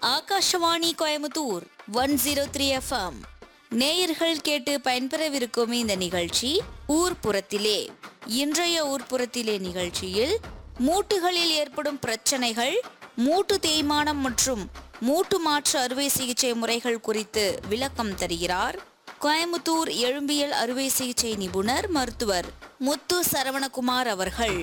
Akashvani Coimbatore one zero three FM நேயர்கள் கேட்டு பயன்பெறவிருக்கும் இந்த நிகழ்ச்சி ஊர்ப்புறத்திலே இன்றைய ஊர்ப்புறத்திலே நிகழ்ச்சியில் மூட்டுகளில் ஏற்படும் பிரச்சனைகள் மூட்டு தேய்மானம் மற்றும் மூட்டு மாற்று அறுவை சிகிச்சை முறைகள் குறித்து விளக்கம் தருகிறார் கோயமுத்தூர் எழும்பியல் அறுவை சிகிச்சை நிபுணர் மருத்துவர் முத்து சரவணகுமார் அவர்கள்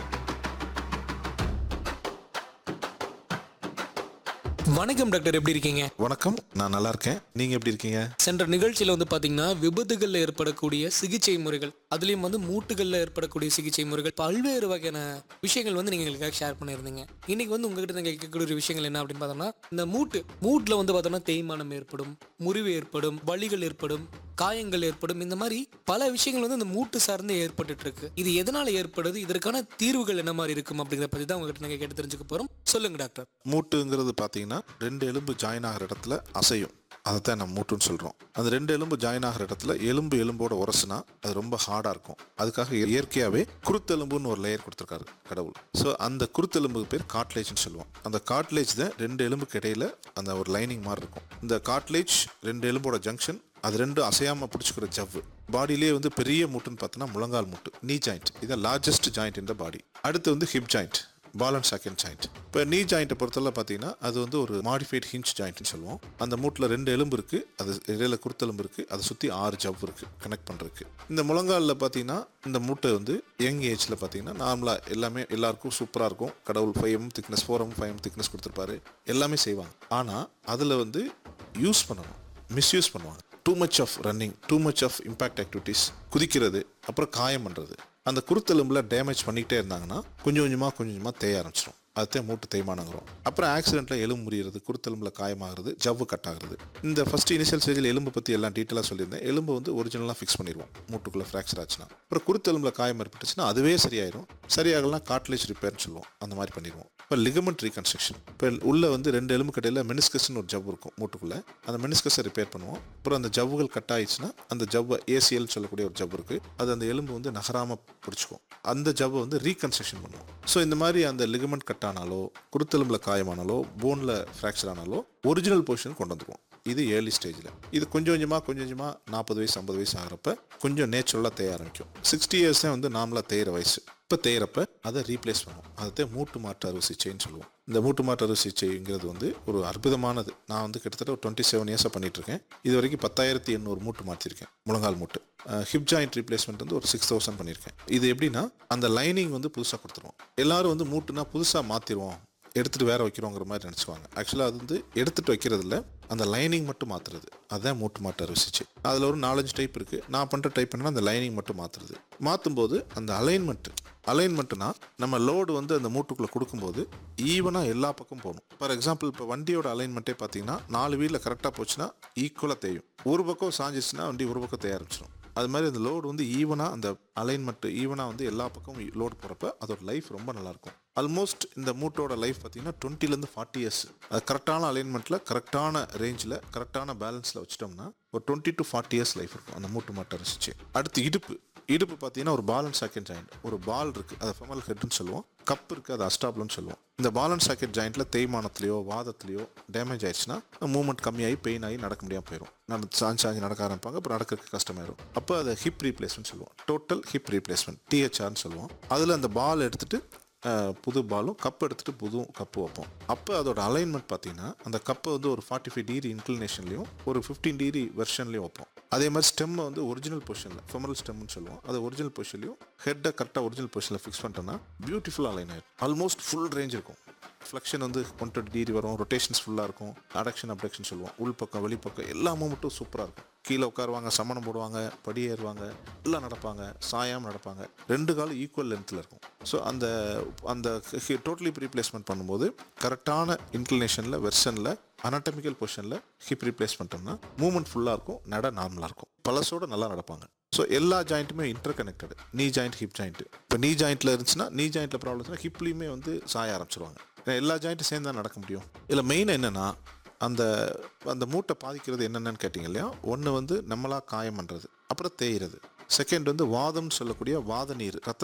வணக்கம் டாக்டர் எப்படி இருக்கீங்க வணக்கம் நான் நல்லா இருக்கேன் நீங்க எப்படி இருக்கீங்க சென்ற நிகழ்ச்சியில் வந்து பார்த்தீங்கன்னா விபத்துகளில் ஏற்படக்கூடிய சிகிச்சை முறைகள் அதுலேயும் வந்து மூட்டுகளில் ஏற்படக்கூடிய சிகிச்சை முறைகள் பல்வேறு வகையான விஷயங்கள் வந்து நீங்கள் எங்களுக்காக ஷேர் பண்ணியிருந்தீங்க இன்னைக்கு வந்து உங்ககிட்ட நான் கேட்கக்கூடிய விஷயங்கள் என்ன அப்படின்னு பார்த்தோம்னா இந்த மூட்டு மூட்டில் வந்து பார்த்தோம்னா தேய்மானம் ஏற்படும் முறிவு ஏற்படும் வலிகள் ஏற்படும் காயங்கள் ஏற்படும் இந்த மாதிரி பல விஷயங்கள் வந்து இந்த மூட்டு சார்ந்து ஏற்பட்டுட்டு இருக்கு இது எதனால ஏற்படுது இதற்கான தீர்வுகள் என்ன மாதிரி இருக்கும் அப்படிங்கிறத பற்றி தான் உங்ககிட்ட நாங்கள் கேட்டு தெரிஞ்சுக்க போகிறோம் சொல்லுங்க டாக்டர் மூட்டுங்கிறது பார்த்தீங்கன்னா ரெண்டு எலும்பு ஜாயின் ஆகிற இடத்துல அசையும் அதைத்தான் நம்ம மூட்டுன்னு சொல்கிறோம் அந்த ரெண்டு எலும்பு ஜாயின் ஆகிற இடத்துல எலும்பு எலும்போட உரசுனா அது ரொம்ப ஹார்டாக இருக்கும் அதுக்காக இயற்கையாகவே குருத்தெலும்புன்னு ஒரு லேயர் கொடுத்துருக்காரு கடவுள் ஸோ அந்த குருத்தெலும்புக்கு பேர் காட்லேஜ்னு சொல்லுவோம் அந்த காட்லேஜ் தான் ரெண்டு எலும்புக்கு இடையில அந்த ஒரு லைனிங் மாதிரி இருக்கும் இந்த காட்லேஜ் ரெண்டு எலும்போட ஜங்ஷன் அது ரெண்டும் அசையாம பிடிச்சிக்கிற ஜவ்வு பாடியிலே வந்து பெரிய மூட்டுன்னு பார்த்தோன்னா முழங்கால் மூட்டு நீ ஜாயிண்ட் இதான் லார்ஜஸ்ட் ஜாயிண்ட் இந்த பாடி அடுத்து வந்து hip joint ball and second joint இப்போ நீ ஜாயிண்ட்டை பொறுத்தவரை பார்த்தீங்கன்னா அது வந்து ஒரு மாடிஃபைட் ஹிஞ்ச் ஜாயிண்ட்னு சொல்லுவோம் அந்த மூட்டில் ரெண்டு எலும்பு இருக்குது அது இடையில குருத்தெலும்பு இருக்குது அதை சுற்றி ஆறு ஜவ் இருக்குது கனெக்ட் பண்ணுறதுக்கு இந்த முழங்காலில் பார்த்தீங்கன்னா இந்த மூட்டை வந்து யங் ஏஜில் பார்த்தீங்கன்னா நார்மலாக எல்லாமே எல்லாருக்கும் சூப்பராக இருக்கும் கடவுள் five M thickness four M five M thickness கொடுத்துருப்பாரு எல்லாமே செய்வாங்க ஆனால் அதில் வந்து யூஸ் பண்ணணும் மிஸ்யூஸ் பண்ணுவாங்க too much of running too much of impact activities குதிக்கிறது அப்புறம் காயம் பண்ணுறது அந்த குருத்தெலும்புல டேமேஜ் பண்ணிக்கிட்டே இருந்தாங்கன்னா கொஞ்சம் கொஞ்சமாக கொஞ்சம் கொஞ்சமாக தேய ஆரம்பிச்சிடும் அதுதான் மூட்டு தேய்மானங்கிறோம் அப்புறம் ஆக்சிடென்ட்டில் எலும்பு முறியறது குருத்தெலும்புல காயமாகிறது ஜவ்வு கட் ஆகுறது இந்த ஃபர்ஸ்ட் இனிஷியல் ஸ்டேஜில் எலும்பு பற்றி எல்லாம் டீட்டெயிலாக சொல்லியிருந்தேன் எலும்பு வந்து ஒரிஜினலாக ஃபிக்ஸ் பண்ணிடுவோம் மூட்டுக்குள்ளே ஃப்ராக்சர் ஆச்சுன்னா அப்புறம் குருத்தெலும்புல காயம் ஏற்பட்டுச்சுன்னா அதுவே சரியாயிரும் சரியாகலாம் காட்லேஜ் ரிப்பேர்னு சொல்லுவோம் அந்த மாதிரி பண்ணிடுவோம் இப்போ லிகமெண்ட் ரீகன்ஸ்ட்ரக்ஷன் இப்போ உள்ள வந்து ரெண்டு எலும்பு கடையில் மெனிஸ்கஸ்னு ஒரு ஜவ் இருக்கும் மூட்டுக்குள்ளே அந்த மெனிஸ்கஸை ரிப்பேர் பண்ணுவோம் அப்புறம் அந்த ஜவ்வுகள் கட் ஆயிடுச்சுன்னா அந்த ஜவ்வை ஏசிஎல் சொல்லக்கூடிய ஒரு ஜவ் இருக்குது அது அந்த எலும்பு வந்து நகராமல் பிடிச்சிக்கும் அந்த ஜவ்வை வந்து ரீகன்ஸ்ட்ரக்ஷன் பண்ணுவோம் ஸோ இந்த மாதிரி அந்த லிகமெண்ட் கட் ஆனாலோ குருத்தெலும்புல காயமானாலோ போனில் ஃப்ராக்சர் ஆனாலோ ஒரிஜினல் பொசிஷன் கொண்டு வந்துருவோம் இது ஏர்லி ஸ்டேஜில் இது கொஞ்சம் கொஞ்சமாக கொஞ்சம் கொஞ்சமாக நாற்பது வயசு ஐம்பது வயசு ஆகிறப்ப கொஞ்சம் நேச்சுரலாக தேய ஆரம்பிக்கும் சிக்ஸ்டி இயர்ஸ் தான் வந்து நார்மலாக தேயிற வயசு இப்போ தேயிறப்ப அதை ரீப்ளேஸ் பண்ணுவோம் அதை மூட்டு மாற்று அறுவை சிகிச்சைன்னு சொல்லுவோம் இந்த மூட்டு மாற்று அறுவை சிகிச்சைங்கிறது வந்து ஒரு அற்புதமானது நான் வந்து கிட்டத்தட்ட ஒரு டுவெண்ட்டி செவன் இயர்ஸாக பண்ணிட்டு இருக்கேன் இது வரைக்கும் பத்தாயிரத்தி எண்ணூறு மூட்டு மாற்றிருக்கேன் முழங்கால் மூட்டு ஹிப் ஜாயிண்ட் ரீப்ளேஸ்மெண்ட் வந்து ஒரு சிக்ஸ் தௌசண்ட் பண்ணியிருக்கேன் இது எப்படின்னா அந்த லைனிங் வந்து புதுசாக கொடுத்துருவோம் எல்லாரும் வந்து மூட்டுனா புதுசாக மாற்றிடுவோம் எடுத்துட்டு வேற வைக்கிறோங்கிற மாதிரி நினச்சிக்குவாங்க ஆக்சுவலாக அது வந்து எடுத்துட்டு வைக்கிறதுல அந்த லைனிங் மட்டும் மாற்றுறது அதுதான் மூட்டு மாட்டு அறுவை சிகிச்சை அதில் ஒரு நாலஞ்சு டைப் இருக்குது நான் பண்ணுற டைப் என்னன்னா அந்த லைனிங் மட்டும் மாற்றுறது மாற்றும்போது அந்த அலைன்மெண்ட் அலைன்மெண்ட்னா நம்ம லோடு வந்து அந்த மூட்டுக்குள்ளே கொடுக்கும்போது ஈவனாக எல்லா பக்கம் போகணும் ஃபார் எக்ஸாம்பிள் இப்போ வண்டியோட அலைன்மெண்ட்டே பார்த்தீங்கன்னா நாலு வீலில் கரெக்டாக போச்சுன்னா ஈக்குவலாக தேயும் ஒரு பக்கம் சாஞ்சிச்சுன்னா வண்டி ஒரு பக்கம் தேய ஆரம்பிச்சிடும் அது மாதிரி அந்த லோடு வந்து ஈவனாக அந்த அலைன்மெண்ட் ஈவனாக வந்து எல்லா பக்கமும் லோடு போகிறப்ப அதோட லைஃப் ரொம்ப நல்லாயிருக்கும் ஆல்மோஸ்ட் இந்த மூட்டோட லைஃப் பார்த்தீங்கன்னா டுவெண்ட்டிலேருந்து ஃபார்ட்டி இயர்ஸ் அது கரெக்டான அலைன்மெண்ட்டில் கரெக்டான ரேஞ்சில் கரெக்டான பேலன்ஸில் வச்சிட்டோம்னா ஒரு twenty to forty years life இருக்கும் அந்த மூட்டு மாட்டை ரசிச்சு அடுத்து இடுப்பு இடுப்பு பார்த்தீங்கன்னா ஒரு பால் அண்ட் சாக்கெட் ஜாயிண்ட் ஒரு பால் இருக்குது அதை ஃபெமல் ஹெட்னு சொல்லுவோம் கப் இருக்குது அது அஸ்டாப்லன்னு சொல்லுவோம் இந்த பால் அண்ட் சாக்கெட் ஜாயிண்ட்டில் தேய்மானத்துலையோ வாதத்துலையோ டேமேஜ் ஆயிடுச்சுன்னா மூவ்மெண்ட் கம்மியாகி பெயின் ஆகி நடக்க முடியாமல் போயிடும் நம்ம சாஞ்சு சாஞ்சு நடக்க ஆரம்பிப்பாங்க அப்புறம் நடக்கிறதுக்கு கஷ்டமாயிடும் அப்போ அதை ஹிப் ரீப்ளேஸ்மெண்ட் சொல்லுவோம் டோட்டல் ஹிப் ரீப்ளேஸ்மெண்ட் டிஹெச்ஆர்னு சொல்லுவோம் அதில் அந்த பால் எடுத்துட்டு அஹ், புது பாலும் கப் எடுத்துட்டு புது கப்பு வைப்போம் அப்போ அதோட அலைன்மெண்ட் பார்த்தீங்கன்னா அந்த கப்பை வந்து ஒரு ஃபார்ட்டி ஃபைவ் டிகிரி இன்க்ளினேஷன்லையும் ஒரு ஃபிஃப்டீன் டிகிரி வெர்ஷன்லையும் வைப்போம் அதே மாதிரி ஸ்டெம்மை வந்து ஒரிஜினல் பொசிஷனில் ஃபெமரல் ஸ்டெம்னு சொல்லுவோம் அது ஒரிஜினல் பொசிஷன்லையும் ஹெட்டை கரெக்டாக ஒரிஜினல் பொசிஷனில் ஃபிக்ஸ் பண்ணிட்டோம்னா பியூட்டிஃபுல் அலைன் ஆயிடும் ஆல்மோஸ்ட் ஃபுல் ரேஞ்ச் இருக்கும் ஃப்ளெக்ஷன் வந்து ஒன் டுவெண்ட்டி டிகிரி வரும் ரொட்டேஷன்ஸ் ஃபுல்லாக இருக்கும் அடக்ஷன் அப்டக்ஷன் சொல்லுவோம் உள் பக்கம் வெளிப்பக்கம் எல்லா மூமெண்ட்டும் சூப்பராக இருக்கும் கீழே உட்காருவாங்க சமணம் போடுவாங்க படி ஏறுவாங்க எல்லாம் நடப்பாங்க சாயாமல் நடப்பாங்க ரெண்டு காலும் ஈக்குவல் லென்த்தில் இருக்கும் ஸோ அந்த அந்த டோட்டலி ரீப்ளேஸ்மெண்ட் பண்ணும்போது கரெக்டான இன்க்ளினேஷனில் வெர்ஷனில் அனாட்டமிக்கல் பொசிஷனில் ஹிப் ரீப்ளேஸ் பண்ணிட்டோம்னா மூவ்மெண்ட் ஃபுல்லாக இருக்கும் நட நார்மலாக இருக்கும் பழசோட நல்லா நடப்பாங்க ஸோ எல்லா ஜாயிண்ட்டுமே interconnected knee joint hip joint இப்போ நீ ஜாயிண்ட்டில் இருந்துச்சுன்னா நீ ஜாயிண்ட்டில் ப்ராப்ளம் இருந்துச்சுன்னா ஹிப்லேயுமே வந்து சாய ஆரம்பிச்சிருவாங்க ஏன்னா எல்லா ஜாயிண்ட்டும் சேர்ந்து தான் நடக்க முடியும் இதில் மெயின் என்னென்னா அந்த அந்த மூட்டை பாதிக்கிறது என்னென்னு கேட்டிங்க இல்லையா ஒன்று வந்து நம்மளா காயம் பண்ணுறது அப்புறம் தேய்றது செகண்ட் வந்து வாதம்னு சொல்லக்கூடிய வாத நீர் ரத்த